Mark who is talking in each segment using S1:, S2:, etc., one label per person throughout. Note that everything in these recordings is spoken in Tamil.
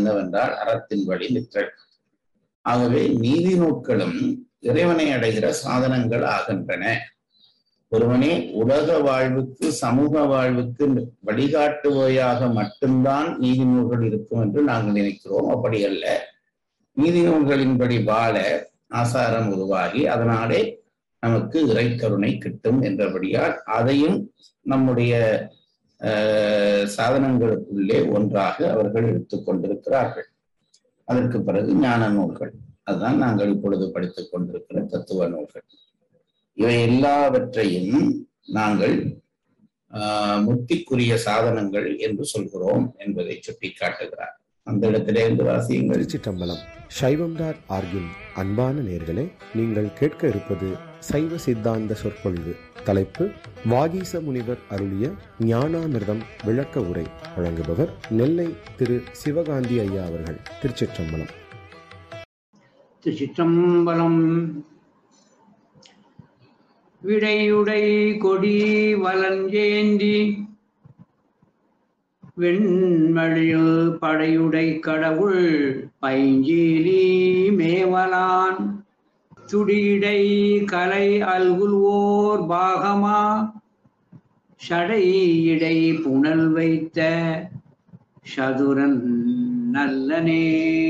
S1: என்னவென்றால் அறத்தின் வழி நிற்றல் ஆகவே நீதி நூட்களும் இறைவனை அடைகிற சாதனங்கள் ஆகின்றன ஒருவனே உலக வாழ்வுக்கு சமூக வாழ்வுக்கு வழிகாட்டுவையாக மட்டும்தான் நீதி நூல்கள் இருக்கும் என்று நாங்கள் நினைக்கிறோம் அப்படி அல்ல நீதி நூல்களின்படி வாழ ஆசாரம் உருவாகி அதனாலே நமக்கு இறைக்கருணை கிட்டும் என்றபடியால் அதையும் நம்முடைய அஹ், சாதனங்களுக்குள்ளே ஒன்றாக அவர்கள் எடுத்துக் கொண்டிருக்கிறார்கள் அதற்கு பிறகு ஞான நூல்கள் அதுதான் நாங்கள் இப்பொழுது படித்துக் கொண்டிருக்கிற தத்துவ நூல்கள் இவை எல்லாவற்றையும் நாங்கள் ஆஹ், முக்திக்குரிய சாதனங்கள் என்று சொல்கிறோம் என்பதை சுட்டி காட்டுகிறார் அந்த இடத்திலே இருந்து வாசியுங்கள்
S2: திருச்சிற்றம்பலம் சைவம் டாட் ஆர்கின் அன்பான நேர்களே நீங்கள் கேட்க இருப்பது சைவ சித்தாந்த சொற்பொழிவு தலைப்பு வாகீச முனிவர் அருளிய ஞானாமிர்தம் விளக்க உரை வழங்குபவர் நெல்லை திரு சிவகாந்தி ஐயா அவர்கள் திருச்சிற்றம்பலம்
S3: திருச்சிற்றம்பலம் விடையுடை கொடி வலஞ்சேந்தி வெண்மழியில் படையுடை கடவுள் பைஞ்சீலி மேவலான் துடியடை கலை அல்குல்வோர் பாகமா சடையிடை புனல் வைத்த சதுரன் நல்லனே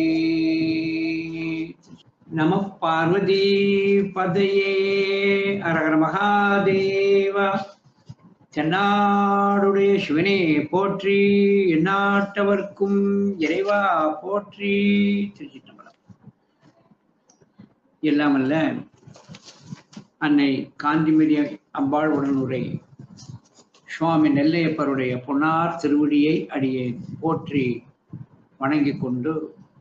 S3: நம பார்வதி பதையே அரகர மகாதேவா தென்னாடுடைய சிவனே போற்றி எந்நாட்டவர்க்கும் இறைவா போற்றி திருச்சிட்டம்பலம் எல்லாமல்ல அன்னை காந்திமதி அம்பாள் உடனுரை சுவாமி நெல்லையப்பருடைய பொன்னார் திருவடியை அடியே போற்றி வணங்கிக் கொண்டு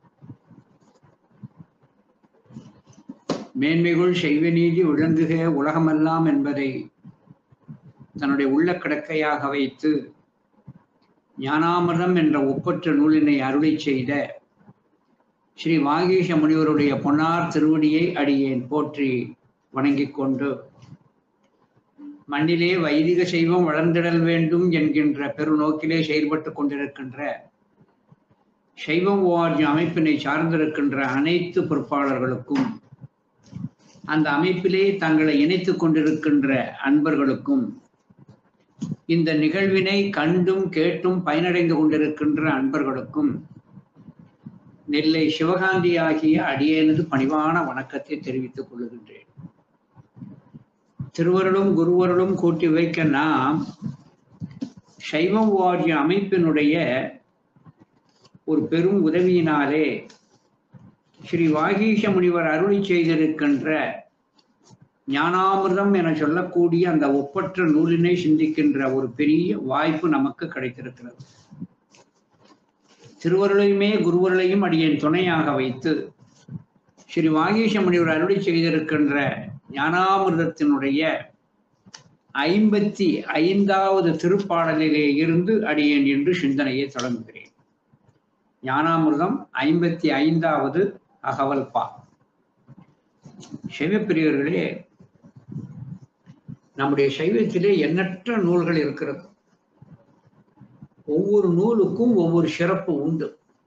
S3: மேன்மைகுள் செய்வ நீதி விளங்குக உலகமெல்லாம் என்பதை தன்னுடைய உள்ள கிடக்கையாக வைத்து ஞானாமிர்தம் என்ற ஒப்பற்ற நூலினை அருளை செய்த ஸ்ரீ வாகீஷ முனிவருடைய பொன்னார் திருவடியை அடியேன் போற்றி வணங்கிக் கொண்டு மண்ணிலே வைதிக செய்வம் வளர்ந்திடல் வேண்டும் என்கின்ற பெருநோக்கிலே செயல்பட்டு கொண்டிருக்கின்ற சைவம் ஓஆர்ஜி அமைப்பினை சார்ந்திருக்கின்ற அனைத்து பொறுப்பாளர்களுக்கும் அந்த அமைப்பிலே தங்களை இணைத்துக் கொண்டிருக்கின்ற அன்பர்களுக்கும் இந்த நிகழ்வினை கண்டும் கேட்டும் பயனடைந்து கொண்டிருக்கின்ற அன்பர்களுக்கும் நெல்லை சிவகாந்தி ஆகிய அடியேனது பணிவான வணக்கத்தை தெரிவித்துக் கொள்கின்றேன் திருவருளும் குருவருளும் கூட்டி வைக்க நாம் சைவம் வாரிய அமைப்பினுடைய ஒரு பெரும் உதவியினாலே ஸ்ரீ வாகீஷ முனிவர் அருளி செய்திருக்கின்ற ஞானாமிர்தம் என சொல்லக்கூடிய அந்த ஒப்பற்ற நூலினை சிந்திக்கின்ற ஒரு பெரிய வாய்ப்பு நமக்கு கிடைத்திருக்கிறது திருவருளையுமே குருவருளையும் அடியேன் துணையாக வைத்து ஸ்ரீ வாகீஷ முனிவர் அருளி செய்திருக்கின்ற ஞானாமிர்தத்தினுடைய ஐம்பத்தி ஐந்தாவது திருப்பாடலிலே இருந்து அடியேன் என்று சிந்தனையை தொடங்குகிறேன் ஞானாமிர்தம் ஐம்பத்தி ஐந்தாவது அகவல் பா சைவப்பிரியர்களே நம்முடைய சைவத்திலே எண்ணற்ற நூல்கள் இருக்கிறது ஒவ்வொரு நூலுக்கும் ஒவ்வொரு சிறப்பு உண்டு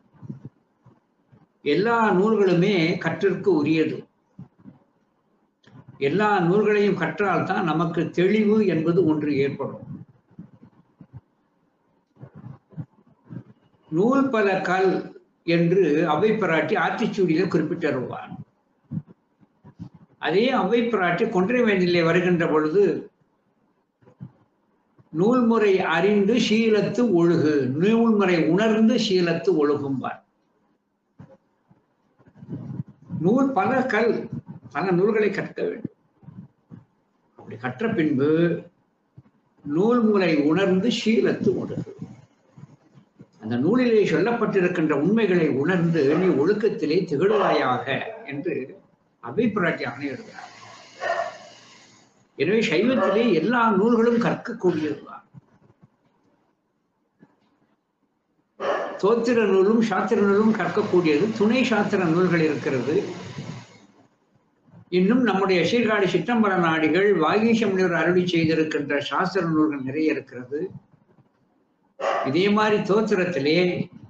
S3: எல்லா நூல்களுமே கற்றிற்கு உரியது எல்லா நூல்களையும் கற்றால் தான் நமக்கு தெளிவு என்பது ஒன்று ஏற்படும் நூல் பல கல் என்று அவை பிராட்டி ஆத்திச்சூடியில் குறிப்பிட்டிருவார் அதே அவை பிராட்டி கொன்றை வேண்டிலே வருகின்ற பொழுது நூல்முறை அறிந்து சீலத்து ஒழுகு நூல்முறை உணர்ந்து சீலத்து ஒழுகும்பார் நூல் பல கல் பல நூல்களை கற்க வேண்டும் அப்படி கற்ற பின்பு நூல்முறை உணர்ந்து சீலத்து ஒழுகு அந்த நூலிலே சொல்லப்பட்டிருக்கின்ற உண்மைகளை உணர்ந்து நீ ஒழுக்கத்திலே திகழ்வாயாக என்று அபிப்பிராட்டி ஆணையிடுகிறார் எனவே சைவத்திலே எல்லா நூல்களும் கற்கக்கூடியதுதான் தோத்திர நூலும் சாத்திர நூலும் கற்கக்கூடியது துணை சாத்திர நூல்கள் இருக்கிறது இன்னும் நம்முடைய சீர்காழி சிற்றம்பர நாடிகள் வாகீச முனிவர் அருளி செய்திருக்கின்ற சாஸ்திர நூல்கள் நிறைய இருக்கிறது இதே மாதிரி தோத்திரத்திலே